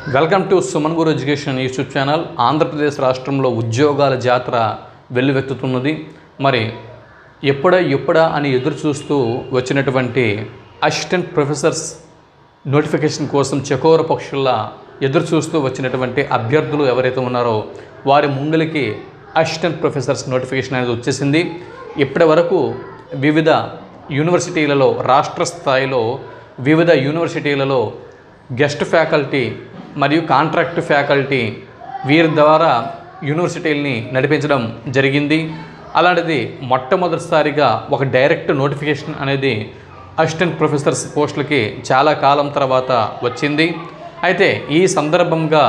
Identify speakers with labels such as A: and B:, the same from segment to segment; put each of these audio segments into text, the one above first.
A: welcome to Suman Guru education YouTube channel Andhra Pradesh రాష్ట్రంలో ఉద్యోగాల జాతర వెల్లువెత్తుతున్నది మరి ఎప్పుడా ఎప్పుడా అని ఎదురు చూస్తూ వచ్చినటువంటి అసిస్టెంట్ ప్రొఫెసర్స్ నోటిఫికేషన్ కోసం చకోర పక్షుల్లా ఎదురు చూస్తూ వచ్చినటువంటి అభ్యర్థులు ఎవరైతే ఉన్నారో వారి ముంగలికి అసిస్టెంట్ ప్రొఫెసర్స్ నోటిఫికేషన్ అనేది వచ్చేసింది ఇప్పటి వరకు వివిధ యూనివర్సిటీలలో రాష్ట్ర స్థాయిలో వివిధ యూనివర్సిటీలలో గెస్ట్ ఫ్యాకల్టీ మరియు కాంట్రాక్ట్ ఫ్యాకల్టీ వీరి ద్వారా యూనివర్సిటీలని నడిపించడం జరిగింది అలాంటిది మొట్టమొదటిసారిగా ఒక డైరెక్ట్ నోటిఫికేషన్ అనేది అసిస్టెంట్ ప్రొఫెసర్స్ పోస్టులకి చాలా కాలం తర్వాత వచ్చింది అయితే ఈ సందర్భంగా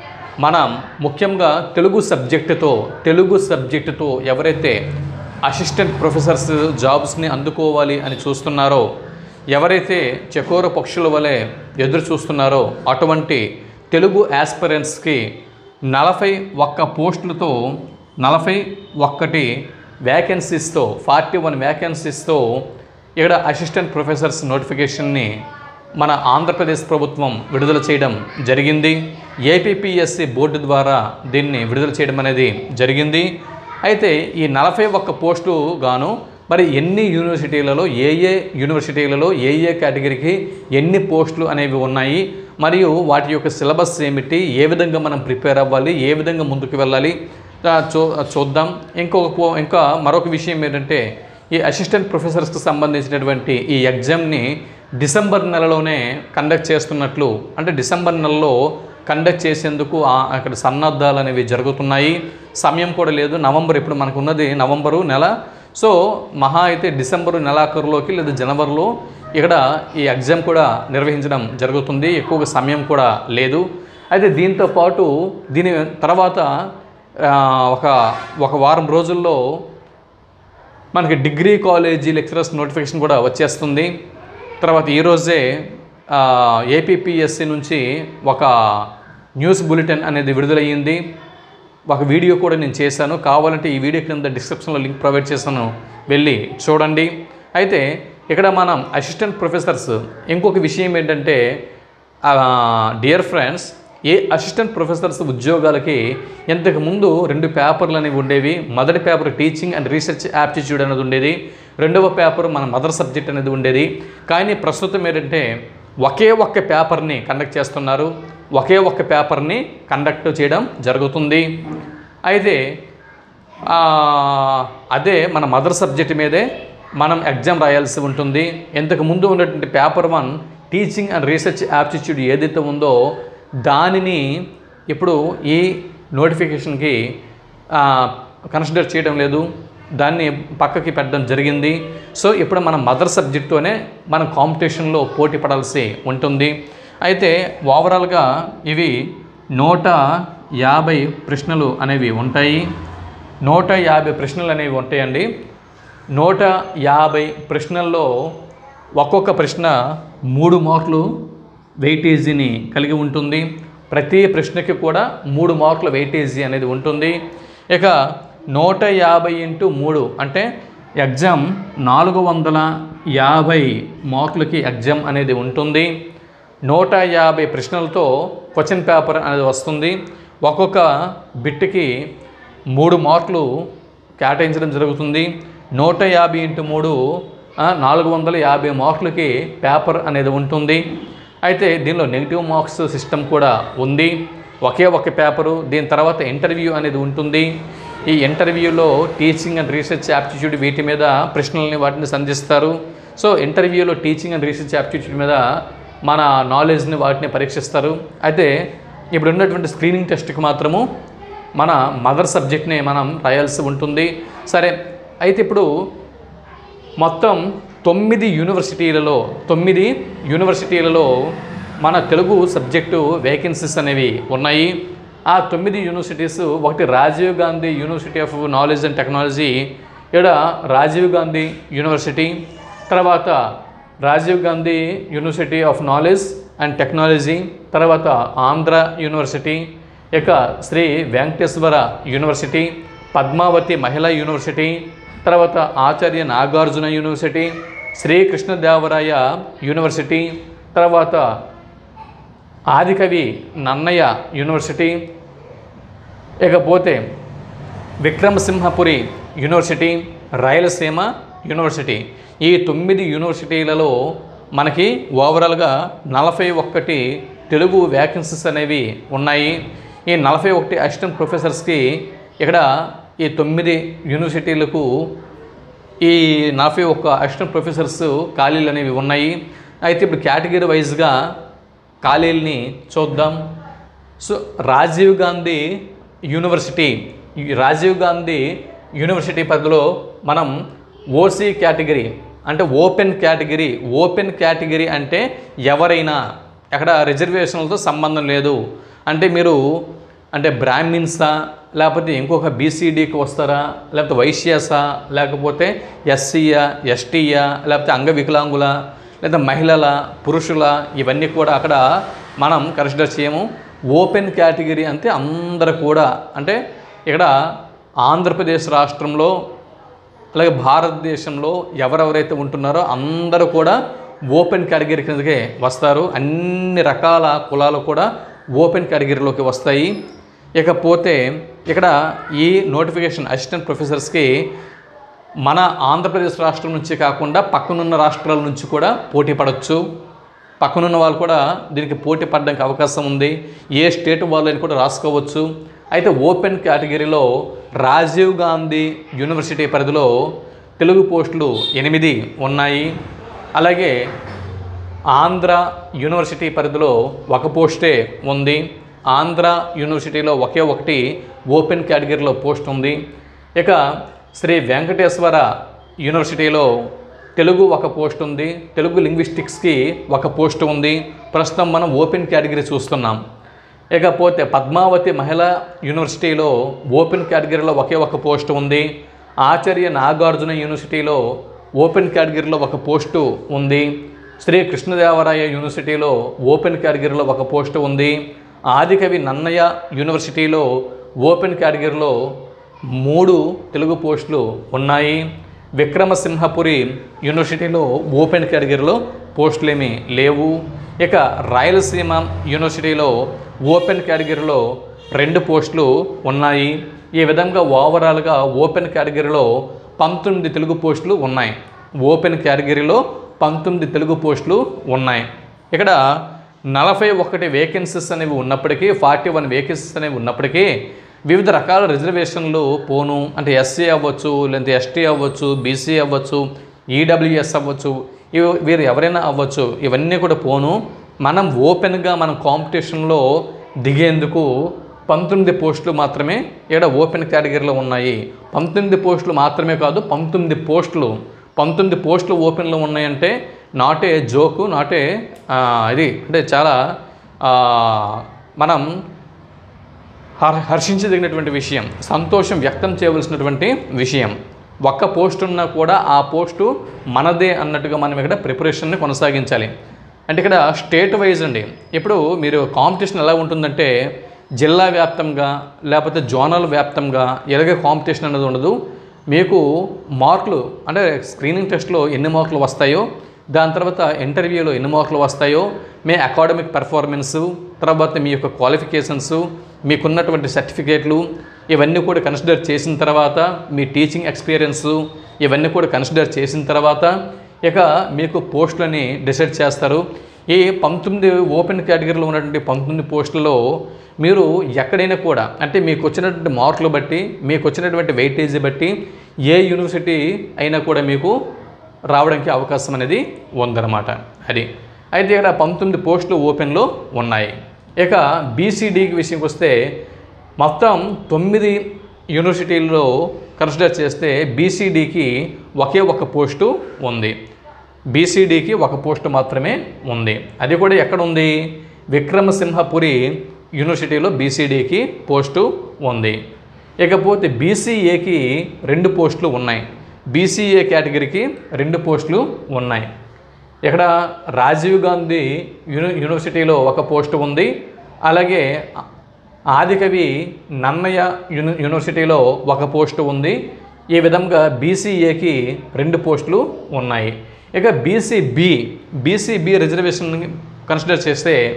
A: మనం ముఖ్యంగా తెలుగు సబ్జెక్టుతో తెలుగు సబ్జెక్టుతో ఎవరైతే అసిస్టెంట్ ప్రొఫెసర్స్ జాబ్స్ని అందుకోవాలి అని చూస్తున్నారో ఎవరైతే చకోర పక్షుల వలె ఎదురు చూస్తున్నారో అటువంటి తెలుగు యాస్పిరెంట్స్కి నలభై ఒక్క పోస్టులతో నలభై ఒక్కటి వ్యాకెన్సీస్తో ఫార్టీ వన్ వ్యాకెన్సీస్తో ఇక్కడ అసిస్టెంట్ ప్రొఫెసర్స్ నోటిఫికేషన్ని మన ఆంధ్రప్రదేశ్ ప్రభుత్వం విడుదల చేయడం జరిగింది ఏపీపీఎస్సి బోర్డు ద్వారా దీన్ని విడుదల చేయడం అనేది జరిగింది అయితే ఈ నలభై ఒక్క పోస్టు గాను మరి ఎన్ని యూనివర్సిటీలలో ఏ ఏ యూనివర్సిటీలలో ఏ ఏ కేటగిరీకి ఎన్ని పోస్టులు అనేవి ఉన్నాయి మరియు వాటి యొక్క సిలబస్ ఏమిటి ఏ విధంగా మనం ప్రిపేర్ అవ్వాలి ఏ విధంగా ముందుకు వెళ్ళాలి ఆ, చూ చూద్దాం ఇంకొక పో- ఇంకా మరొక విషయం ఏంటంటే ఈ అసిస్టెంట్ ప్రొఫెసర్స్కి సంబంధించినటువంటి ఈ ఎగ్జామ్ని డిసెంబర్ నెలలోనే కండక్ట్ చేస్తున్నట్లు అంటే డిసెంబర్ నెలలో కండక్ట్ చేసేందుకు ఆ- అక్కడ సన్నద్ధాలు అనేవి జరుగుతున్నాయి సమయం కూడా లేదు నవంబర్ ఇప్పుడు మనకు ఉన్నది నవంబరు నెల సో మహా అయితే డిసెంబరు నెలాఖరులోకి లేదా జనవరిలో ఇక్కడ ఈ ఎగ్జామ్ కూడా నిర్వహించడం జరుగుతుంది ఎక్కువగా సమయం కూడా లేదు అయితే దీంతో పాటు దీని తర్వాత ఆ, ఒక ఒక వారం రోజుల్లో మనకి డిగ్రీ కాలేజీ లెక్చరర్స్ నోటిఫికేషన్ కూడా వచ్చేస్తుంది తర్వాత ఈరోజే ఏపీపీఎస్సి నుంచి ఒక న్యూస్ బులెటిన్ అనేది విడుదలయ్యింది ఒక వీడియో కూడా నేను చేశాను కావాలంటే ఈ వీడియో కింద డిస్క్రిప్షన్లో లింక్ ప్రొవైడ్ చేశాను వెళ్ళి చూడండి అయితే ఇక్కడ మనం అసిస్టెంట్ ప్రొఫెసర్స్ ఇంకొక విషయం ఏంటంటే డియర్ ఫ్రెండ్స్ ఏ అసిస్టెంట్ ప్రొఫెసర్స్ ఉద్యోగాలకి ఇంతకు ముందు రెండు పేపర్లు అనేవి ఉండేవి మొదటి paper teaching and research aptitude అనేది ఉండేది రెండవ పేపర్ మన మదర్ సబ్జెక్ట్ అనేది ఉండేది కానీ ప్రస్తుతం ఏంటంటే ఒకే ఒక్క పేపర్ని కండక్ట్ చేస్తున్నారు ఒకే ఒక్క పేపర్ని కండక్ట్ చేయడం జరుగుతుంది అయితే ఆ, అదే మన మదర్ సబ్జెక్ట్ మీదే మనం ఎగ్జామ్ రాయాల్సి ఉంటుంది ఇంతకు ముందు ఉన్నటువంటి paper one teaching and research aptitude ఏదైతే ఉందో దానిని ఇప్పుడు ఈ నోటిఫికేషన్కి కన్సిడర్ చేయడం లేదు దాన్ని పక్కకి పెట్టడం జరిగింది సో ఇప్పుడు మన మదర్ సబ్జెక్ట్తోనే మనం కాంపిటీషన్లో పోటీ పడాల్సి ఉంటుంది అయితే ఓవరాల్గా ఇవి నూట యాభై ప్రశ్నలు అనేవి ఉంటాయి నూట యాభై ప్రశ్నలు అనేవి ఉంటాయండి నూట యాభై ప్రశ్నల్లో ఒక్కొక్క ప్రశ్న మూడు మార్కులు వెయిటేజీని కలిగి ఉంటుంది ప్రతి ప్రశ్నకి కూడా మూడు మార్కుల వెయిటేజీ అనేది ఉంటుంది ఇక నూట యాభై ఇంటూ మూడు అంటే ఎగ్జామ్ నాలుగు వందల యాభై మార్కులకి ఎగ్జామ్ అనేది ఉంటుంది నూట యాభై ప్రశ్నలతో క్వశ్చన్ పేపర్ అనేది వస్తుంది ఒక్కొక్క బిట్కి మూడు మార్కులు కేటాయించడం జరుగుతుంది నూట యాభై ఇంటూ మూడు ఆ, నాలుగు వందల యాభై మార్కులకి పేపర్ అనేది ఉంటుంది అయితే దీనిలో నెగిటివ్ మార్క్స్ సిస్టమ్ కూడా ఉంది ఒకే ఒక పేపరు దీని తర్వాత ఇంటర్వ్యూ అనేది ఉంటుంది ఈ ఇంటర్వ్యూలో టీచింగ్ అండ్ రీసెర్చ్ యాప్టిట్యూడ్ వీటి మీద ప్రశ్నల్ని వాటిని సంధిస్తారు సో ఇంటర్వ్యూలో టీచింగ్ అండ్ రీసెర్చ్ యాప్టిట్యూడ్ మీద మన నాలెడ్జ్ని వాటిని పరీక్షిస్తారు అయితే ఇప్పుడు ఉన్నటువంటి స్క్రీనింగ్ టెస్ట్కి మాత్రము మన మదర్ సబ్జెక్ట్ని మనం రాయాల్సి ఉంటుంది సరే అయితే ఇప్పుడు మొత్తం తొమ్మిది యూనివర్సిటీలలో తొమ్మిది యూనివర్సిటీలలో మన తెలుగు సబ్జెక్టు వేకెన్సీస్ అనేవి ఉన్నాయి ఆ తొమ్మిది యూనివర్సిటీస్ ఒకటి Rajiv Gandhi university of knowledge and technology ఇక్కడ రాజీవ్ గాంధీ యూనివర్సిటీ తర్వాత Rajiv Gandhi university of knowledge and technology తర్వాత ఆంధ్ర యూనివర్సిటీ ఇక శ్రీ వెంకటేశ్వర యూనివర్సిటీ పద్మావతి మహిళా యూనివర్సిటీ తర్వాత ఆచార్య నాగార్జున యూనివర్సిటీ శ్రీకృష్ణదేవరాయ యూనివర్సిటీ తర్వాత ఆదికవి నన్నయ్య యూనివర్సిటీ ఇకపోతే విక్రమసింహపురి యూనివర్సిటీ రాయలసీమ యూనివర్సిటీ ఈ తొమ్మిది యూనివర్సిటీలలో మనకి ఓవరాల్గా నలభై ఒక్కటి తెలుగు వ్యాకెన్సీస్ అనేవి ఉన్నాయి ఈ నలభై ఒకటి అసిస్టెంట్ ప్రొఫెసర్స్కి ఇక్కడ ఈ తొమ్మిది యూనివర్సిటీలకు ఈ నలభై ఒక్క అసిస్టెంట్ ప్రొఫెసర్స్ ఖాళీలు అనేవి ఉన్నాయి అయితే ఇప్పుడు కేటగిరీ వైజ్గా ఖాళీలని చూద్దాం సో రాజీవ్ గాంధీ యూనివర్సిటీ ఈ రాజీవ్ గాంధీ యూనివర్సిటీ పరిధిలో మనం ఓసీ కేటగిరీ అంటే ఓపెన్ కేటగిరీ ఓపెన్ కేటగిరీ అంటే ఎవరైనా అక్కడ రిజర్వేషన్లతో సంబంధం లేదు అంటే మీరు అంటే బ్రాహ్మిన్సా లేకపోతే ఇంకొక బీసీడీకి వస్తారా లేకపోతే వైశ్యాసా లేకపోతే ఎస్సీయా ఎస్టీయా లేకపోతే అంగవికలాంగుల లేదా మహిళల పురుషుల ఇవన్నీ కూడా అక్కడ మనం కన్సిడర్ చేయము ఓపెన్ కేటగిరీ అంటే అందరు కూడా అంటే ఇక్కడ ఆంధ్రప్రదేశ్ రాష్ట్రంలో అలాగే భారతదేశంలో ఎవరెవరైతే ఉంటున్నారో అందరూ కూడా ఓపెన్ కేటగిరీ కిందకే వస్తారు అన్ని రకాల కులాలు కూడా ఓపెన్ కేటగిరీలోకి వస్తాయి ఇకపోతే ఇక్కడ ఈ నోటిఫికేషన్ అసిస్టెంట్ ప్రొఫెసర్స్కి మన ఆంధ్రప్రదేశ్ రాష్ట్రం నుంచి కాకుండా పక్కనున్న రాష్ట్రాల నుంచి కూడా పోటీ పడవచ్చు పక్కనున్న వాళ్ళు కూడా దీనికి పోటీ పడడానికి అవకాశం ఉంది ఏ స్టేట్ వాళ్ళని కూడా రాసుకోవచ్చు అయితే ఓపెన్ కేటగిరీలో రాజీవ్ గాంధీ యూనివర్సిటీ పరిధిలో తెలుగు పోస్టులు ఎనిమిది ఉన్నాయి అలాగే ఆంధ్ర యూనివర్సిటీ పరిధిలో ఒక పోస్టే ఉంది ఆంధ్ర యూనివర్సిటీలో ఒకే ఒకటి ఓపెన్ కేటగిరీలో పోస్ట్ ఉంది ఇక శ్రీ వెంకటేశ్వర యూనివర్సిటీలో తెలుగు ఒక పోస్ట్ ఉంది తెలుగు లింగ్విస్టిక్స్కి ఒక పోస్ట్ ఉంది ప్రస్తుతం మనం ఓపెన్ కేటగిరీ చూస్తున్నాం ఇకపోతే పద్మావతి మహిళా యూనివర్సిటీలో ఓపెన్ కేటగిరీలో ఒకే ఒక పోస్ట్ ఉంది ఆచార్య నాగార్జున యూనివర్సిటీలో ఓపెన్ కేటగిరీలో ఒక పోస్టు ఉంది శ్రీ కృష్ణదేవరాయ యూనివర్సిటీలో ఓపెన్ కేటగిరీలో ఒక పోస్టు ఉంది ఆదికవి నన్నయ్య యూనివర్సిటీలో ఓపెన్ కేటగిరీలో మూడు తెలుగు పోస్టులు ఉన్నాయి విక్రమసింహపురి యూనివర్సిటీలో ఓపెన్ కేటగిరీలో పోస్టులు ఏమీ లేవు ఇక రాయలసీమ యూనివర్సిటీలో ఓపెన్ కేటగిరీలో రెండు పోస్టులు ఉన్నాయి ఈ విధంగా ఓవరాల్గా ఓపెన్ కేటగిరీలో పంతొమ్మిది తెలుగు పోస్టులు ఉన్నాయి ఓపెన్ కేటగిరీలో పంతొమ్మిది తెలుగు పోస్టులు ఉన్నాయి ఇక్కడ నలభై ఒకటి వేకెన్సీస్ అనేవి ఉన్నప్పటికీ ఫార్టీ వన్ వేకెన్సీస్ అనేవి ఉన్నప్పటికీ వివిధ రకాల రిజర్వేషన్లు పోను అంటే ఎస్సీ అవ్వచ్చు లేదంటే ఎస్టీ అవ్వచ్చు బీసీ అవ్వచ్చు ఈడబ్ల్యూఎస్ అవ్వచ్చు ఇవి వీరు ఎవరైనా అవ్వచ్చు ఇవన్నీ కూడా పోను మనం ఓపెన్గా మనం కాంపిటీషన్లో దిగేందుకు పంతొమ్మిది పోస్టులు మాత్రమే ఇక్కడ ఓపెన్ కేటగిరీలో ఉన్నాయి పంతొమ్మిది పోస్టులు మాత్రమే కాదు పంతొమ్మిది పోస్టులు పంతొమ్మిది పోస్టులు ఓపెన్లో ఉన్నాయంటే not a joke not a ఇది అంటే చాలా ఆ, మనం హర్ హర్షించదగినటువంటి విషయం సంతోషం వ్యక్తం చేయవలసినటువంటి విషయం ఒక్క పోస్ట్ ఉన్నా కూడా ఆ పోస్టు మనదే అన్నట్టుగా మనం ఇక్కడ ప్రిపరేషన్ని కొనసాగించాలి అంటే ఇక్కడ స్టేట్ వైజ్ అండి ఇప్పుడు మీరు కాంపిటీషన్ ఎలా ఉంటుందంటే జిల్లా వ్యాప్తంగా లేకపోతే జోనల్ వ్యాప్తంగా ఎలాగే కాంపిటీషన్ అనేది ఉండదు మీకు మార్కులు అంటే స్క్రీనింగ్ టెస్ట్లో ఎన్ని మార్కులు వస్తాయో దాని తర్వాత ఇంటర్వ్యూలో ఎన్ని మార్కులు వస్తాయో మీ అకాడమిక్ పెర్ఫార్మెన్సు తర్వాత మీ యొక్క క్వాలిఫికేషన్స్ మీకున్నటువంటి సర్టిఫికేట్లు ఇవన్నీ కూడా కన్సిడర్ చేసిన తర్వాత మీ టీచింగ్ ఎక్స్పీరియన్స్ ఇవన్నీ కూడా కన్సిడర్ చేసిన తర్వాత ఇక మీకు పోస్టులని డిసైడ్ చేస్తారు ఈ పంతొమ్మిది ఓపెన్ కేటగిరీలో ఉన్నటువంటి పంతొమ్మిది పోస్టులలో మీరు ఎక్కడైనా కూడా అంటే మీకు వచ్చినటువంటి మార్కులు బట్టి మీకు వచ్చినటువంటి వెయిటేజీ బట్టి ఏ యూనివర్సిటీ అయినా కూడా మీకు రావడానికి అవకాశం అనేది ఉందన్నమాట అది అయితే ఇక్కడ పంతొమ్మిది పోస్టులు ఓపెన్లో ఉన్నాయి ఇక బీసీడీకి విషయంకి వస్తే మొత్తం తొమ్మిది యూనివర్సిటీల్లో కన్సిడర్ చేస్తే బీసీడీకి ఒకే ఒక పోస్టు ఉంది బీసీడీకి ఒక పోస్టు మాత్రమే ఉంది అది కూడా ఎక్కడ ఉంది విక్రమసింహపురి యూనివర్సిటీలో బీసీడీకి పోస్టు ఉంది ఇకపోతే బీసీఏకి రెండు పోస్టులు ఉన్నాయి బీసీఏ కేటగిరీకి రెండు పోస్టులు ఉన్నాయి ఇక్కడ రాజీవ్ గాంధీ యూని యూనివర్సిటీలో ఒక పోస్టు ఉంది అలాగే ఆదికవి నన్నయ్య యూని యూనివర్సిటీలో ఒక పోస్టు ఉంది ఈ విధంగా బీసీఏకి రెండు పోస్టులు ఉన్నాయి ఇక బీసీబీ బీసీబీ రిజర్వేషన్ కన్సిడర్ చేస్తే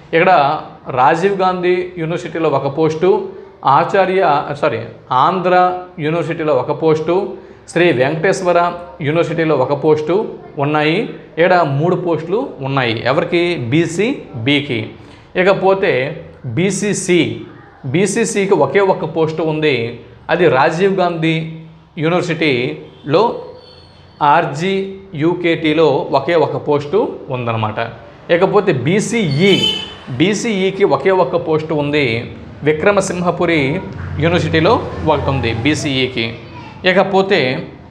A: ఇక్కడ రాజీవ్ గాంధీ యూనివర్సిటీలో ఒక పోస్టు ఆచార్య సారీ ఆంధ్ర యూనివర్సిటీలో ఒక పోస్టు శ్రీ వెంకటేశ్వర యూనివర్సిటీలో ఒక పోస్టు ఉన్నాయి ఇక్కడ మూడు పోస్టులు ఉన్నాయి ఎవరికి బీసీ బీకి ఇకపోతే బీసీసీ బీసీసీకి ఒకే ఒక్క పోస్టు ఉంది అది రాజీవ్ గాంధీ యూనివర్సిటీలో ఆర్జీ యూకేటీలో ఒకే ఒక పోస్టు ఉందన్నమాట ఇకపోతే బీసీఈ బీసీఈకి ఒకే ఒక్క పోస్టు ఉంది విక్రమసింహపురి యూనివర్సిటీలో ఒకటి ఉంది బీసీఈకి ఇకపోతే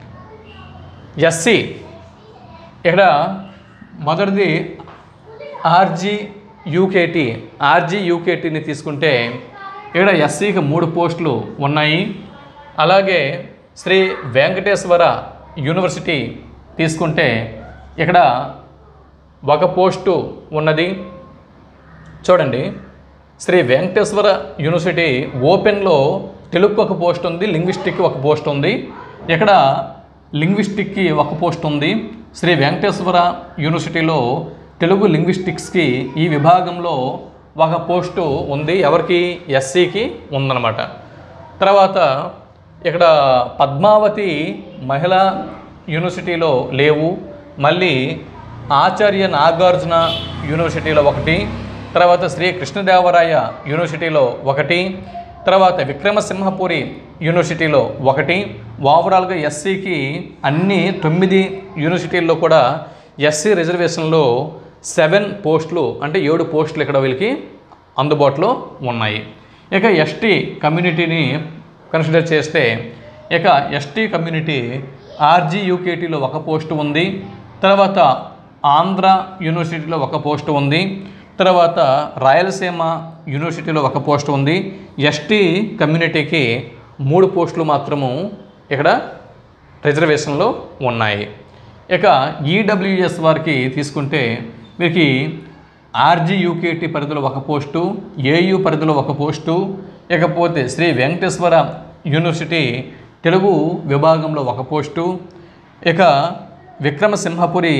A: ఎస్సీ ఇక్కడ మొదటిది ఆర్జీ యూకేటీ ఆర్జీ యూకేటీని తీసుకుంటే ఇక్కడ ఎస్సీకి మూడు పోస్టులు ఉన్నాయి అలాగే శ్రీ వెంకటేశ్వర యూనివర్సిటీ తీసుకుంటే ఇక్కడ ఒక పోస్టు ఉన్నది చూడండి శ్రీ వెంకటేశ్వర యూనివర్సిటీ ఓపెన్లో తెలుగు ఒక పోస్ట్ ఉంది లింగ్విస్టిక్ ఒక పోస్ట్ ఉంది ఇక్కడ లింగ్విస్టిక్కి ఒక పోస్ట్ ఉంది శ్రీ వెంకటేశ్వర యూనివర్సిటీలో తెలుగు లింగ్విస్టిక్స్కి ఈ విభాగంలో ఒక పోస్టు ఉంది ఎవరికి ఎస్సీకి ఉందన్నమాట తర్వాత ఇక్కడ పద్మావతి మహిళా యూనివర్సిటీలో లేవు మళ్ళీ ఆచార్య నాగార్జున యూనివర్సిటీలో ఒకటి తర్వాత శ్రీ కృష్ణదేవరాయ యూనివర్సిటీలో ఒకటి తర్వాత విక్రమసింహపురి యూనివర్సిటీలో ఒకటి ఓవరాల్గా ఎస్సీకి అన్ని తొమ్మిది యూనివర్సిటీల్లో కూడా ఎస్సీ రిజర్వేషన్లో సెవెన్ పోస్టులు అంటే ఏడు పోస్టులు ఇక్కడ వీళ్ళకి అందుబాటులో ఉన్నాయి ఇక ఎస్టీ కమ్యూనిటీని కన్సిడర్ చేస్తే ఇక ఎస్టీ కమ్యూనిటీ ఆర్జీ యూకేటీలో ఒక పోస్టు ఉంది తర్వాత ఆంధ్ర యూనివర్సిటీలో ఒక పోస్టు ఉంది తర్వాత రాయలసీమ యూనివర్సిటీలో ఒక పోస్టు ఉంది ఎస్టీ కమ్యూనిటీకి మూడు పోస్టులు మాత్రము ఇక్కడ రిజర్వేషన్లో ఉన్నాయి ఇక ఈడబ్ల్యూఎస్ వారికి తీసుకుంటే వీరికి ఆర్జీ యూకేటీ పరిధిలో ఒక పోస్టు ఏయు పరిధిలో ఒక పోస్టు ఇకపోతే శ్రీ వెంకటేశ్వర యూనివర్సిటీ తెలుగు విభాగంలో ఒక పోస్టు ఇక విక్రమసింహపురి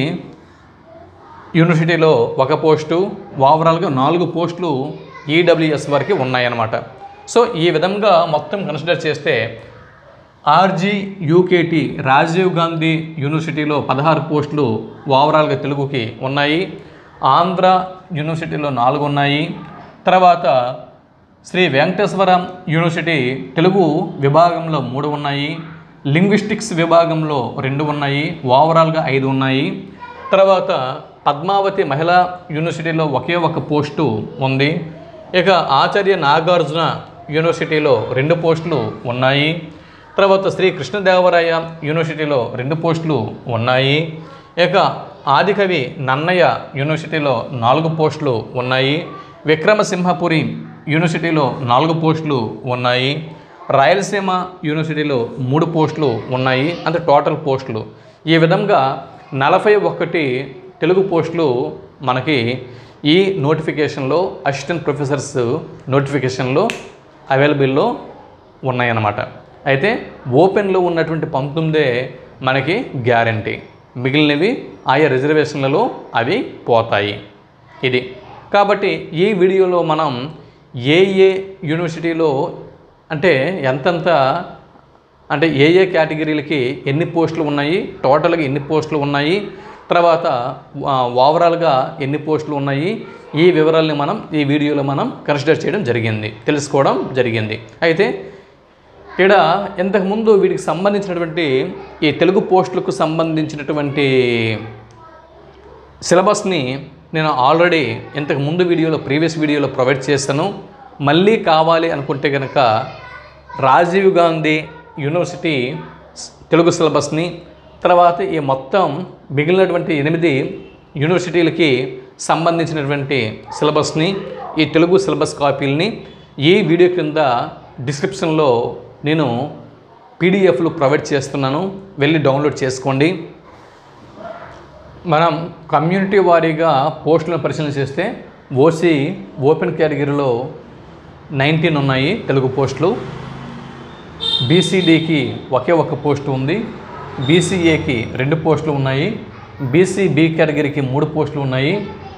A: యూనివర్సిటీలో ఒక పోస్టు ఓవరాల్గా నాలుగు పోస్టులు ఈడబ్ల్యూఎస్ వారికి ఉన్నాయన్నమాట సో ఈ విధంగా మొత్తం కన్సిడర్ చేస్తే ఆర్జీ యూకేటీ రాజీవ్ గాంధీ యూనివర్సిటీలో పదహారు పోస్టులు ఓవరాల్గా తెలుగుకి ఉన్నాయి ఆంధ్ర యూనివర్సిటీలో నాలుగు ఉన్నాయి తర్వాత శ్రీ వెంకటేశ్వర యూనివర్సిటీ తెలుగు విభాగంలో మూడు ఉన్నాయి లింగ్విస్టిక్స్ విభాగంలో రెండు ఉన్నాయి ఓవరాల్గా ఐదు ఉన్నాయి తర్వాత పద్మావతి మహిళా యూనివర్సిటీలో ఒకే ఒక పోస్టు ఉంది ఇక ఆచార్య నాగార్జున యూనివర్సిటీలో రెండు పోస్టులు ఉన్నాయి తర్వాత శ్రీ కృష్ణదేవరాయ యూనివర్సిటీలో రెండు పోస్టులు ఉన్నాయి ఇక ఆదికవి నన్నయ్య యూనివర్సిటీలో నాలుగు పోస్టులు ఉన్నాయి విక్రమసింహపురి యూనివర్సిటీలో నాలుగు పోస్టులు ఉన్నాయి రాయలసీమ యూనివర్సిటీలో మూడు పోస్టులు ఉన్నాయి అంటే టోటల్ పోస్టులు ఈ విధంగా నలభై ఒకటి తెలుగు పోస్టులు మనకి ఈ నోటిఫికేషన్లో అసిస్టెంట్ ప్రొఫెసర్స్ నోటిఫికేషన్లో అవైలబుల్లో ఉన్నాయన్నమాట అయితే ఓపెన్లో ఉన్నటువంటి పంతొమ్మిదే మనకి గ్యారంటీ మిగిలినవి ఆయా రిజర్వేషన్లలో అవి పోతాయి ఇది కాబట్టి ఈ వీడియోలో మనం ఏ ఏ యూనివర్సిటీలో అంటే ఎంతెంత అంటే ఏ ఏ కేటగిరీలకి ఎన్ని పోస్టులు ఉన్నాయి టోటల్గా ఎన్ని పోస్టులు ఉన్నాయి తర్వాత ఆ, ఓవరాల్గా ఎన్ని పోస్టులు ఉన్నాయి ఈ వివరాల్ని మనం ఈ వీడియోలో మనం కన్సిడర్ చేయడం జరిగింది తెలుసుకోవడం జరిగింది అయితే ఇక్కడ ఇంతకుముందు వీటికి సంబంధించినటువంటి ఈ తెలుగు పోస్టులకు సంబంధించినటువంటి సిలబస్ని నేను ఆల్రెడీ ఇంతకు ముందు వీడియోలో ప్రీవియస్ వీడియోలో ప్రొవైడ్ చేస్తాను మళ్ళీ కావాలి అనుకుంటే కనుక రాజీవ్ గాంధీ యూనివర్సిటీ స్- తెలుగు సిలబస్ని తర్వాత ఈ మొత్తం మిగిలినటువంటి ఎనిమిది యూనివర్సిటీలకి సంబంధించినటువంటి సిలబస్ని ఈ తెలుగు సిలబస్ కాపీలని ఈ వీడియో కింద డిస్క్రిప్షన్లో నేను పీడిఎఫ్లు ప్రొవైడ్ చేస్తున్నాను వెళ్ళి డౌన్లోడ్ చేసుకోండి మనం కమ్యూనిటీ వారీగా పోస్టులను పరిశీలన చేస్తే ఓసీ ఓపెన్ కేటగిరీలో నైన్టీన్ ఉన్నాయి తెలుగు పోస్టులు బీసీడీకి ఒకే ఒక పోస్టు ఉంది బీసీఏకి రెండు పోస్టులు ఉన్నాయి బీసీబీ కేటగిరీకి మూడు పోస్టులు ఉన్నాయి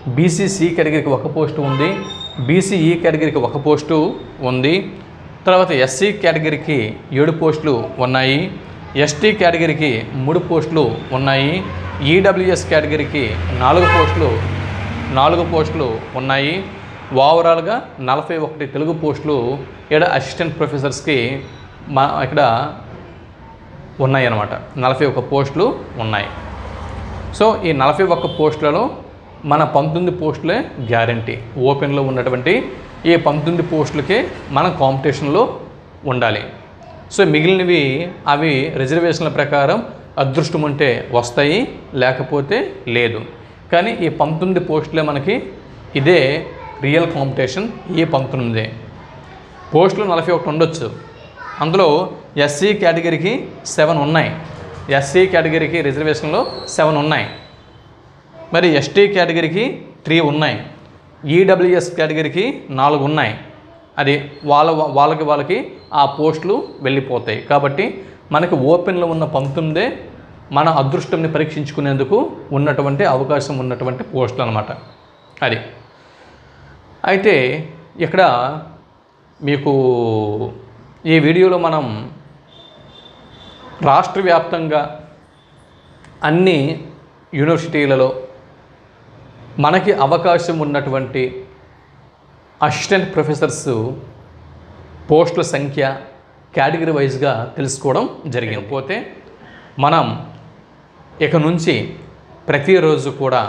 A: బీసీసీ కేటగిరీకి ఒక పోస్టు ఉంది బీసీఈ కేటగిరీకి ఒక పోస్టు ఉంది తర్వాత ఎస్సీ కేటగిరీకి ఏడు పోస్టులు ఉన్నాయి ఎస్టీ కేటగిరీకి మూడు పోస్టులు ఉన్నాయి ఈడబ్ల్యూఎస్ కేటగిరీకి నాలుగు పోస్టులు నాలుగు పోస్టులు ఉన్నాయి ఓవరాల్గా నలభై ఒకటి తెలుగు పోస్టులు ఇక్కడ అసిస్టెంట్ ప్రొఫెసర్స్కి మా ఇక్కడ ఉన్నాయి అన్నమాట నలభై ఒక్క పోస్టులు ఉన్నాయి సో ఈ నలభై ఒక్క పోస్టులలో మన పంతొమ్మిది పోస్టులే గ్యారంటీ ఓపెన్లో ఉన్నటువంటి ఈ పంతొమ్మిది పోస్టులకే మన కాంపిటీషన్లో ఉండాలి సో మిగిలినవి అవి రిజర్వేషన్ల ప్రకారం అదృష్టం ఉంటే వస్తాయి లేకపోతే లేదు కానీ ఈ పంతొమ్మిది పోస్టులే మనకి ఇదే రియల్ కాంపిటీషన్ ఈ పంతొమ్మిదే పోస్టులు నలభై ఒకటి ఉండొచ్చు అందులో ఎస్సీ కేటగిరీకి సెవెన్ ఉన్నాయి ఎస్సీ కేటగిరీకి రిజర్వేషన్లో సెవెన్ ఉన్నాయి మరి ఎస్టీ కేటగిరీకి త్రీ ఉన్నాయి ఈడబ్ల్యూఎస్ కేటగిరీకి నాలుగు ఉన్నాయి అది వాళ్ళ వాళ్ళకి వాళ్ళకి ఆ పోస్టులు వెళ్ళిపోతాయి కాబట్టి మనకి ఓపెన్లో ఉన్న పంతొమ్మిదే మన అదృష్టంని పరీక్షించుకునేందుకు ఉన్నటువంటి అవకాశం ఉన్నటువంటి పోస్టులు అనమాట అది అయితే ఇక్కడ మీకు ఈ వీడియోలో మనం రాష్ట్ర వ్యాప్తంగా అన్ని యూనివర్సిటీలలో మనకి అవకాశం ఉన్నటువంటి అసిస్టెంట్ ప్రొఫెసర్స్ పోస్టుల సంఖ్య కేటగిరీ వైజ్గా తెలుసుకోవడం జరిగింది పోతే మనం ఇక నుంచి ప్రతిరోజు కూడా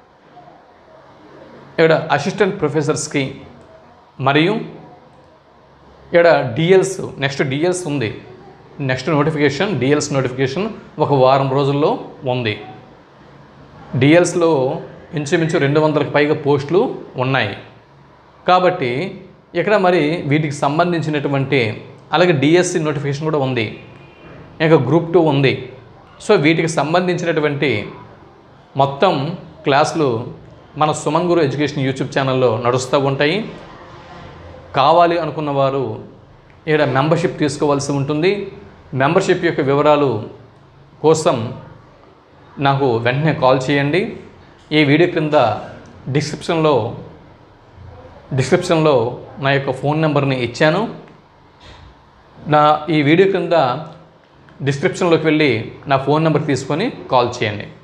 A: ఇక్కడ అసిస్టెంట్ ప్రొఫెసర్స్కి మరియు ఇక్కడ డిఎల్స్ నెక్స్ట్ డిఎల్స్ ఉంది నెక్స్ట్ నోటిఫికేషన్ డిఎల్స్ నోటిఫికేషన్ ఒక వారం రోజుల్లో ఉంది డిఎల్స్లో ఇంచుమించు రెండు వందలకు పైగా పోస్టులు ఉన్నాయి కాబట్టి ఇక్కడ మరి వీటికి సంబంధించినటువంటి అలాగే డిఎస్సి నోటిఫికేషన్ కూడా ఉంది ఇంకా గ్రూప్ టూ ఉంది సో వీటికి సంబంధించినటువంటి మొత్తం క్లాసులు మన సుమంగురు ఎడ్యుకేషన్ యూట్యూబ్ ఛానల్లో నడుస్తూ ఉంటాయి కావాలి అనుకున్న వారు ఇక్కడ మెంబర్షిప్ తీసుకోవాల్సి ఉంటుంది మెంబర్షిప్ యొక్క వివరాలు కోసం నాకు వెంటనే కాల్ చేయండి ఈ వీడియో క్రింద డిస్క్రిప్షన్లో డిస్క్రిప్షన్లో నా యొక్క ఫోన్ నెంబర్ని ఇచ్చాను నా ఈ వీడియో క్రింద డిస్క్రిప్షన్లోకి వెళ్ళి నా ఫోన్ నెంబర్ తీసుకొని కాల్ చేయండి